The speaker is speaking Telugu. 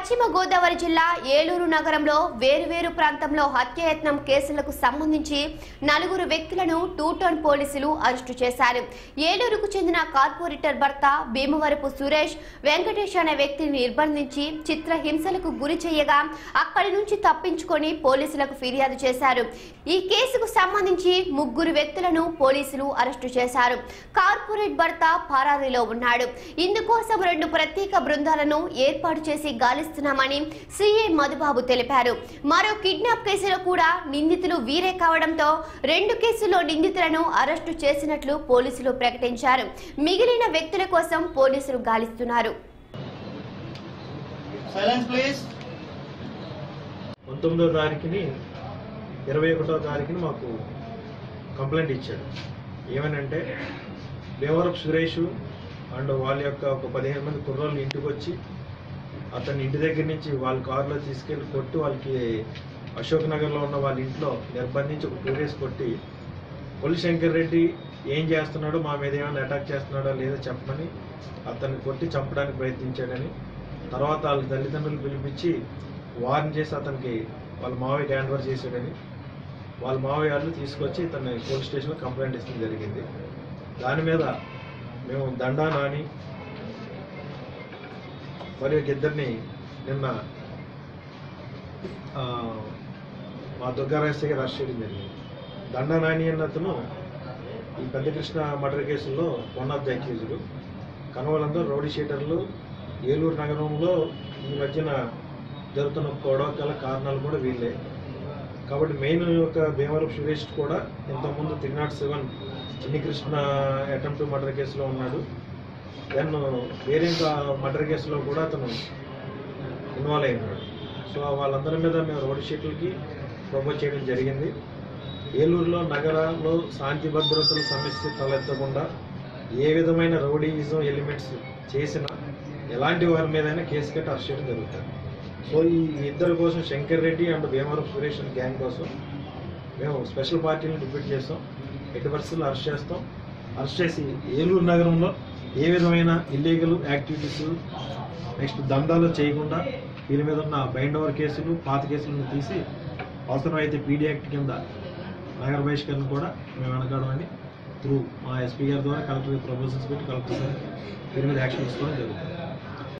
పశ్చిమ గోదావరి జిల్లా ఏలూరు నగరంలో వేరువేరు ప్రాంతంలో హత్యాయత్నం కేసులకు సంబంధించి నలుగురు వ్యక్తులను టూ టౌన్ పోలీసులు అరెస్టు చేశారు ఏలూరుకు చెందిన కార్పొరేటర్ భర్త భీమవరపు సురేష్ వెంకటేష్ అనే వ్యక్తిని నిర్బంధించి చిత్రహింసలకు గురి చేయగా అక్కడి నుంచి తప్పించుకొని పోలీసులకు ఫిర్యాదు చేశారు ఈ కేసుకు సంబంధించి ముగ్గురు వ్యక్తులను పోలీసులు అరెస్టు చేశారు కార్పొరేట్ భర్త పరారీలో ఉన్నాడు ఇందుకోసం రెండు ప్రత్యేక బృందాలను ఏర్పాటు చేసి గాలిస్తున్నామని సీఏ మధుబాబు తెలిపారు మరో కిడ్నాప్ కేసులో కూడా నిందితులు వీరే కావడంతో రెండు కేసుల్లో నిందితులను అరెస్టు చేసినట్లు పోలీసులు ప్రకటించారు మిగిలిన వ్యక్తుల కోసం పోలీసులు గాలిస్తున్నారు సైలెన్స్ ప్లీజ్ పంతొమ్మిదో తారీఖుని ఇరవై ఒకటో తారీఖుని మాకు కంప్లైంట్ ఇచ్చాడు ఏమనంటే దేవరపు సురేష్ అండ్ వాళ్ళ యొక్క ఒక పదిహేను మంది కుర్రోళ్ళు ఇంటికి వచ్చి అతన్ని ఇంటి దగ్గర నుంచి వాళ్ళ కారులో తీసుకెళ్లి కొట్టి వాళ్ళకి అశోక్ నగర్లో ఉన్న వాళ్ళ ఇంట్లో నిర్బంధించి ఒక టూ డేస్ కొట్టి కొల్లి శంకర్ రెడ్డి ఏం చేస్తున్నాడో మా మీద ఏమైనా అటాక్ చేస్తున్నాడో లేదో చెప్పమని అతన్ని కొట్టి చంపడానికి ప్రయత్నించాడని తర్వాత వాళ్ళ తల్లిదండ్రులు పిలిపించి వార్న్ చేసి అతనికి వాళ్ళ మావయ్య హ్యాండ్ ఓవర్ చేశాడని వాళ్ళ మావయ్య వాళ్ళు తీసుకొచ్చి ఇతన్ని పోలీస్ స్టేషన్లో కంప్లైంట్ ఇచ్చడం జరిగింది దాని మీద మేము దండా నాని మరి ఒక ఇద్దరిని నిన్న ఆ, మా దుర్గారాజశేఖర్ గారు అరెస్ట్ చేయడం జరిగింది దండా నాని అన్న అతను ఈ పెద్ద కృష్ణ మర్డర్ కేసుల్లో వన్ ఆఫ్ ది అక్యూజ్డ్ కనవలందరూ రౌడీ షీటర్లు ఏలూరు నగరంలో ఈ మధ్యన జరుగుతున్న గొడవ గల కారణాలు కూడా వీళ్ళే కాబట్టి మెయిన్ యొక్క భీమవరం సురేష్ కూడా ఇంతకుముందు త్రీ నాట్ సెవెన్ చిన్ని కృష్ణ అటెంప్ట్ మర్డర్ కేసులో ఉన్నాడు దెన్ వేరే మర్డర్ కేసులో కూడా అతను ఇన్వాల్వ్ అయినాడు సో వాళ్ళందరి మీద మేము రోడ్ షీట్లకి ప్రపోజ్ చేయడం జరిగింది ఏలూరులో నగరంలో శాంతి భద్రతల సమస్య తలెత్తకుండా ఏ విధమైన రౌడీయిజం ఎలిమెంట్స్ చేసినా ఎలాంటి వారి మీదైనా కేసు కట్టి అరెస్ట్ చేయడం జరుగుతుంది సో ఈ ఇద్దరి కోసం Shankar Reddy and Bhimavaram Suresh and gang కోసం మేము స్పెషల్ పార్టీని డిప్యూట్ చేస్తాం ఎట్టి పరిస్థితుల్లో అరెస్ట్ చేస్తాం అరెస్ట్ చేసి ఏలూరు నగరంలో ఏ విధమైన ఇల్లీగల్ యాక్టివిటీస్ నెక్స్ట్ దందాలు చేయకుండా వీరి మీద ఉన్న బైండ్ ఓవర్ కేసులు పాత కేసులను తీసి అవసరమైతే పీడీ యాక్ట్ కింద నగర బహిష్కరణ కూడా మేము వెనకాడమని త్రూ మా ఎస్పీ గారి ద్వారా కలెక్టర్ ప్రపోజల్స్ పెట్టి కలెక్టర్ సార్ వీరి మీద యాక్షన్ తీసుకోవడం జరుగుతుంది